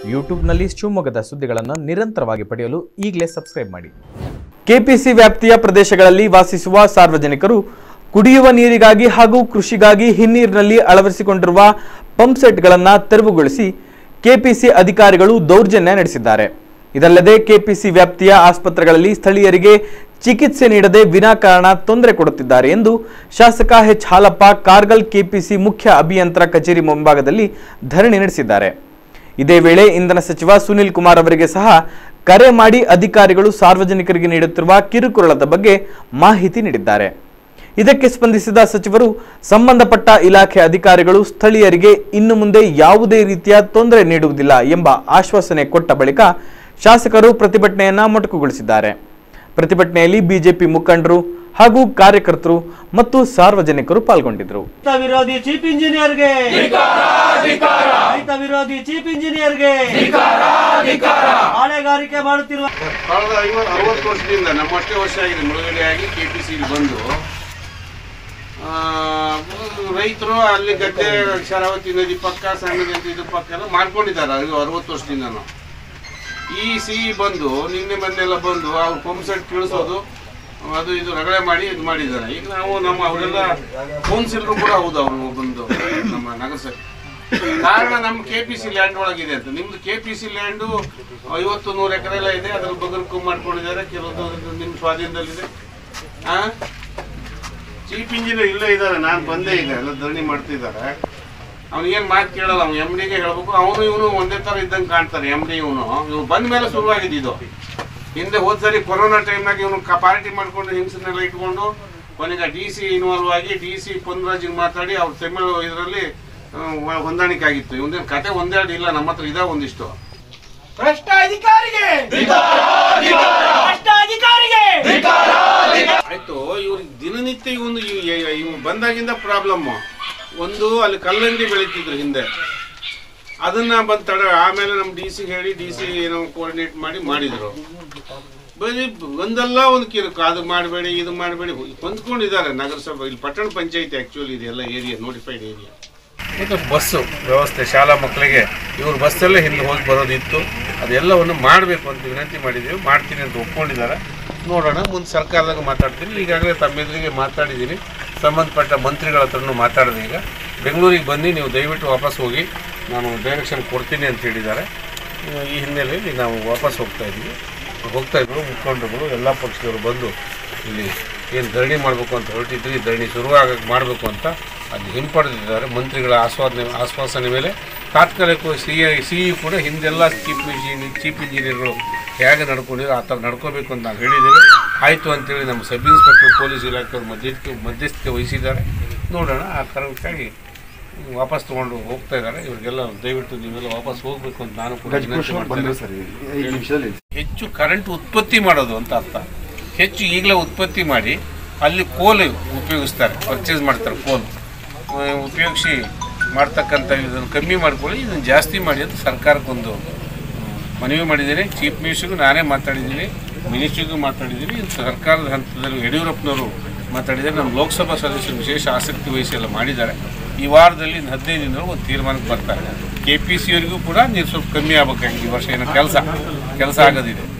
ಯೂಟ್ಯೂಬ್ನಲ್ಲಿ ಶಿವಮೊಗ್ಗದ ಸುದ್ದಿಗಳನ್ನು ನಿರಂತರವಾಗಿ ಪಡೆಯಲು ಈಗಲೇ ಸಬ್ಸ್ಕ್ರೈಬ್ ಮಾಡಿ ಕೆಪಿಸಿ ವ್ಯಾಪ್ತಿಯ ಪ್ರದೇಶಗಳಲ್ಲಿ ವಾಸಿಸುವ ಸಾರ್ವಜನಿಕರು ಕುಡಿಯುವ ನೀರಿಗಾಗಿ ಹಾಗೂ ಕೃಷಿಗಾಗಿ ಹಿನ್ನೀರಿನಲ್ಲಿ ಅಳವಡಿಸಿಕೊಂಡಿರುವ ಪಂಪ್ಸೆಟ್ಗಳನ್ನು ತೆರವುಗೊಳಿಸಿ ಕೆಪಿಸಿ ಅಧಿಕಾರಿಗಳು ದೌರ್ಜನ್ಯ ನಡೆಸಿದ್ದಾರೆ ಇದಲ್ಲದೆ ಕೆಪಿಸಿ ವ್ಯಾಪ್ತಿಯ ಆಸ್ಪತ್ರೆಗಳಲ್ಲಿ ಸ್ಥಳೀಯರಿಗೆ ಚಿಕಿತ್ಸೆ ನೀಡದೆ ವಿನಾಕಾರಣ ತೊಂದರೆ ಕೊಡುತ್ತಿದ್ದಾರೆ ಎಂದು ಶಾಸಕ ಎಚ್ ಹಾಲಪ್ಪ ಕಾರ್ಗಲ್ ಕೆಪಿಸಿ ಮುಖ್ಯ ಅಭಿಯಂತರ ಕಚೇರಿ ಮುಂಭಾಗದಲ್ಲಿ ಧರಣಿ ನಡೆಸಿದ್ದಾರೆ ಇದೇ ವೇಳೆ ಇಂಧನ ಸಚಿವ ಸುನಿಲ್ ಕುಮಾರ್ ಅವರಿಗೆ ಸಹ ಕರೆ ಮಾಡಿ ಅಧಿಕಾರಿಗಳು ಸಾರ್ವಜನಿಕರಿಗೆ ನೀಡುತ್ತಿರುವ ಕಿರುಕುಳದ ಬಗ್ಗೆ ಮಾಹಿತಿ ನೀಡಿದ್ದಾರೆ ಇದಕ್ಕೆ ಸ್ಪಂದಿಸಿದ ಸಚಿವರು ಸಂಬಂಧಪಟ್ಟ ಇಲಾಖೆ ಅಧಿಕಾರಿಗಳು ಸ್ಥಳೀಯರಿಗೆ ಇನ್ನು ಮುಂದೆ ಯಾವುದೇ ರೀತಿಯ ತೊಂದರೆ ನೀಡುವುದಿಲ್ಲ ಎಂಬ ಆಶ್ವಾಸನೆ ಕೊಟ್ಟ ಬಳಿಕ ಶಾಸಕರು ಪ್ರತಿಭಟನೆಯನ್ನ ಮೊಟಕುಗೊಳಿಸಿದ್ದಾರೆ ಪ್ರತಿಭಟನೆಯಲ್ಲಿ ಬಿಜೆಪಿ ಮುಖಂಡರು ಹಾಗೂ ಕಾರ್ಯಕರ್ತರು ಮತ್ತು ಸಾರ್ವಜನಿಕರು ಪಾಲ್ಗೊಂಡಿದ್ದರು ರೈತ ವಿರೋಧಿ ಚೀಫ್ ಇಂಜಿನಿಯರ್ಗೆ ರೈತ ವಿರೋಧಿ ಚೀಫ್ ಇಂಜಿನಿಯರ್ಗೆ ಹಾಳೆಗಾರಿಕೆ ಮಾಡುತ್ತಿರುವ ಕಳೆದ ಐವತ್ತು ಅರವತ್ತು ವರ್ಷದಿಂದ ನಮ್ಮಷ್ಟೇ ವರ್ಷ ಆಗಿದೆ ಮುಳುಗಡೆಯಾಗಿ ಕೆ ಪಿ ಸಿ ಬಂದು ರೈತರು ಅಲ್ಲಿ ಗದ್ದೆ ಶರಾವತಿ ನದಿ ಪಕ್ಕ ಸಣ್ಣ ನದಿ ಇದು ಪಕ್ಕ ಎಲ್ಲ ಮಾಡ್ಕೊಂಡಿದ್ದಾರೆ ಅದು ಅರವತ್ತು ವರ್ಷದಿಂದನು ಈ ಸಿ ಬಂದು ನಿನ್ನೆ ಮೊನ್ನೆಲ್ಲ ಬಂದು ಅವ್ರು ಪಂಪ್ ಸೆಟ್ ಕಳಿಸೋದು ಅದು ಇದು ರಗಳೆ ಮಾಡಿ ಇದು ಮಾಡಿದ್ದಾರೆ ಈಗ ನಾವು ನಮ್ಮ ಅವರೆಲ್ಲ ಕೌನ್ಸಿಲರು ಕೂಡ ಹೌದು ಅವರು ಬಂದು ನಮ್ಮ ನಗರಸಭೆ ಕಾರಣ ನಮ್ಮ ಕೆ ಪಿ ಸಿ ಲ್ಯಾಂಡ್ ಒಳಗಿದೆ ಅಂತ ನಿಮ್ದು ಕೆ ಪಿ ಸಿ ಲ್ಯಾಂಡು ಐವತ್ತು ನೂರು ಎಕರೆ ಎಲ್ಲ ಇದೆ ಅದ್ರ ಬಗಲ್ಕು ಮಾಡ್ಕೊಂಡಿದ್ದಾರೆ ಕೆಲವೊಂದು ನಿಮ್ಮ ಸ್ವಾಧೀನದಲ್ಲಿದೆ ಆ ಚೀಫ್ ಇಂಜಿನಿಯರ್ ಇಲ್ಲೇ ಇದ್ದಾರೆ ನಾನು ಬಂದೇ ಈಗ ಎಲ್ಲ ಧರಣಿ ಮಾಡ್ತಿದ್ದಾರೆ ಅವ್ನಿಗೇನು ಮಾತು ಕೇಳಲ್ಲ ಅವ್ನು ಎಮ್ ಡಿಗೆ ಹೇಳ್ಬೇಕು ಅವನು ಇವನು ಒಂದೇ ಥರ ಇದ್ದಂಗೆ ಕಾಣ್ತಾರೆ ಎಮ್ ಡಿ ಇವನು ಇವ್ನು ಬಂದ ಮೇಲೆ ಶುರುವಾಗಿದೆ ಇದು ಹಿಂದೆ ಹೋದ್ ಸರಿ ಕೊರೋನಾ ಟೈಮ್ನಾಗ ಇವನು ಪಾರ್ಟಿ ಮಾಡ್ಕೊಂಡು ಹಿಂಸನೆಲ್ಲ ಇಟ್ಕೊಂಡು ಕೊನೆಗೆ ಡಿ ಸಿ ಇನ್ವಾಲ್ವ್ ಆಗಿ ಡಿ ಸಿ ಪೊನ್ರಾಜಿಗೆ ಮಾತಾಡಿ ಅವ್ರ ತಮಿಳು ಇದರಲ್ಲಿ ಹೊಂದಾಣಿಕೆ ಆಗಿತ್ತು ಇವನೇನು ಕತೆ ಒಂದೆರಡು ಇಲ್ಲ ನಮ್ಮ ಹತ್ರ ಇದಾವೆ ಒಂದಿಷ್ಟು ಭ್ರಷ್ಟ ಅಧಿಕಾರಿಗೆ ಭ್ರಷ್ಟ ಅಧಿಕಾರಿಗೆ ಆಯ್ತು ಇವ್ರಿಗೆ ದಿನನಿತ್ಯ ಇವನು ಇವ್ ಬಂದಾಗಿಂದ ಪ್ರಾಬ್ಲಮ್ ಒಂದು ಅಲ್ಲಿ ಕಲ್ಲಂಗಡಿ ಬೆಳೀತಿದ್ರು ಹಿಂದೆ ಅದನ್ನ ಬಂದ್ ತಡ ಆಮೇಲೆ ನಮ್ಮ ಡಿ ಸಿ ಹೇಳಿ ಡಿ ಸಿ ಏನೋ ಕೋಆರ್ಡಿನೇಟ್ ಮಾಡಿ ಮಾಡಿದ್ರು ಬರೀ ಒಂದಲ್ಲ ಒಂದು ಕಿರುಕು ಅದು ಮಾಡಬೇಡಿ ಇದು ಮಾಡಬೇಡಿ ಹೊಂದ್ಕೊಂಡಿದ್ದಾರೆ ನಗರಸಭೆ ಇಲ್ಲಿ ಪಟ್ಟಣ ಪಂಚಾಯತಿ ಆ್ಯಕ್ಚುಲಿ ಇದೆಲ್ಲ ಏರಿಯಾ ನೋಟಿಫೈಡ್ ಏರಿಯಾ ಇದು ಬಸ್ಸು ವ್ಯವಸ್ಥೆ ಶಾಲಾ ಮಕ್ಕಳಿಗೆ ಇವ್ರ ಬಸ್ಸಲ್ಲೇ ಹಿಂದೆ ಹೋಗಿ ಬರೋದಿತ್ತು ಅದೆಲ್ಲವನ್ನು ಮಾಡಬೇಕು ಅಂತ ವಿನಂತಿ ಮಾಡಿದ್ದೀವಿ ಮಾಡ್ತೀನಿ ಅಂತ ಒಪ್ಕೊಂಡಿದ್ದಾರೆ ನೋಡೋಣ ಮುಂದೆ ಸರ್ಕಾರದಾಗ ಮಾತಾಡ್ತೀನಿ ಈಗಾಗಲೇ ತಮ್ಮೆದುರಿಗೆ ಮಾತಾಡಿದ್ದೀನಿ ಸಂಬಂಧಪಟ್ಟ ಮಂತ್ರಿಗಳ ಹತ್ರನೂ ಮಾತಾಡಿದೆ ಈಗ ಬೆಂಗಳೂರಿಗೆ ಬಂದು ನೀವು ದಯವಿಟ್ಟು ವಾಪಸ್ ಹೋಗಿ ನಾನು ಡೈರೆಕ್ಷನ್ ಕೊಡ್ತೀನಿ ಅಂತ ಹೇಳಿದ್ದಾರೆ ಆ, ಈ ಹಿನ್ನೆಲೆಯಲ್ಲಿ ನಾವು ವಾಪಸ್ ಹೋಗ್ತಾ ಇದ್ದೀವಿ ಹೋಗ್ತಾ ಇದ್ರು ಮುಖಂಡರುಗಳು ಎಲ್ಲ ಪಕ್ಷದವರು ಬಂದು ಇಲ್ಲಿ ಏನು ಧರಣಿ ಮಾಡಬೇಕು ಅಂತ ಹೊರಟಿದ್ರಿ ಧರಣಿ ಶುರುವಾಗ ಮಾಡಬೇಕು ಅಂತ ಅದು ಹಿಂಪಡೆದಿದ್ದಾರೆ ಮಂತ್ರಿಗಳ ಆಸ್ವಾದನೆ ಆಶ್ವಾಸನೆ ಮೇಲೆ ತಾತ್ಕಾಲಿಕವಾಗಿ ಸಿ ಐ ಸಿ ಇ ಕೂಡ ಹಿಂದೆಲ್ಲ ಚೀಫ್ ಇಂಜಿನಿಯರ್ ಚೀಫ್ ಇಂಜಿನಿಯರ್ಗಳು ಹೇಗೆ ನಡ್ಕೊಂಡಿದ್ರು ಆ ಥರ ನಡ್ಕೋಬೇಕು ಅಂತ ನಾವು ಹೇಳಿದ್ದೇವೆ ಆಯಿತು ಅಂತೇಳಿ ನಮ್ಮ ಸಬ್ ಇನ್ಸ್ಪೆಕ್ಟರ್ ಪೊಲೀಸ್ ಇಲಾಖೆಯವರು ಮಧ್ಯಸ್ಥಿಕೆ ಮಧ್ಯಸ್ಥಿಕೆ ವಹಿಸಿದ್ದಾರೆ ನೋಡೋಣ ಆ ಕಾರಣಕ್ಕಾಗಿ ವಾಪಸ್ ತೊಗೊಂಡು ಹೋಗ್ತಾ ಇದ್ದಾರೆ ಇವರಿಗೆಲ್ಲ ದಯವಿಟ್ಟು ನೀವೆಲ್ಲ ವಾಪಸ್ ಹೋಗಬೇಕು ಅಂತ ನಾನು ಕೂಡ ವಿನಂತಿ ಮಾಡ್ತೇನೆ. ಹೆಚ್ಚು ಕರೆಂಟ್ ಉತ್ಪತ್ತಿ ಮಾಡೋದು ಅಂತ ಅರ್ಥ ಹೆಚ್ಚು ಈಗಲೇ ಉತ್ಪತ್ತಿ ಮಾಡಿ ಅಲ್ಲಿ ಕೋಲು ಉಪಯೋಗಿಸ್ತಾರೆ ಪರ್ಚೇಸ್ ಮಾಡ್ತಾರೆ ಕೋಲು ಆ, ಉಪಯೋಗಿಸಿ ಮಾಡ್ತಕ್ಕಂಥ ಇದನ್ನು ಕಮ್ಮಿ ಮಾಡ್ಕೊಳ್ಳಿ ಇದನ್ನು ಜಾಸ್ತಿ ಮಾಡಿ ಅಂತ ಸರ್ಕಾರಕ್ಕೊಂದು ಮನವಿ ಮಾಡಿದ್ದೀನಿ ಚೀಫ್ ಮಿನಿಸ್ಟ್ರಿಗೂ ನಾನೇ ಮಾತಾಡಿದ್ದೀನಿ ಮಿನಿಸ್ಟ್ರಿಗೂ ಮಾತಾಡಿದ್ದೀನಿ ಇದು ಸರ್ಕಾರದ ಹಂತದಲ್ಲಿ ಯಡಿಯೂರಪ್ಪನವರು ಮಾತಾಡಿದ್ದಾರೆ ನಮ್ಮ ಲೋಕಸಭಾ ಸದಸ್ಯರು ವಿಶೇಷ ಆಸಕ್ತಿ ವಹಿಸಿ ಎಲ್ಲ ಮಾಡಿದ್ದಾರೆ ಈ ವಾರದಲ್ಲಿ ಇನ್ನು ಹದಿನೈದು ದಿನದೊಳಗೆ ಒಂದು ತೀರ್ಮಾನಕ್ಕೆ ಬರ್ತಾರೆ ಕೆ ಪಿ ಸಿ ಅವರಿಗೂ ಕೂಡ ನೀರು ಸ್ವಲ್ಪ ಕಮ್ಮಿ ಆಗ್ಬೇಕಾಗಿದೆ ಈ ವರ್ಷ ಏನೋ ಕೆಲಸ ಕೆಲಸ ಆಗೋದಿದೆ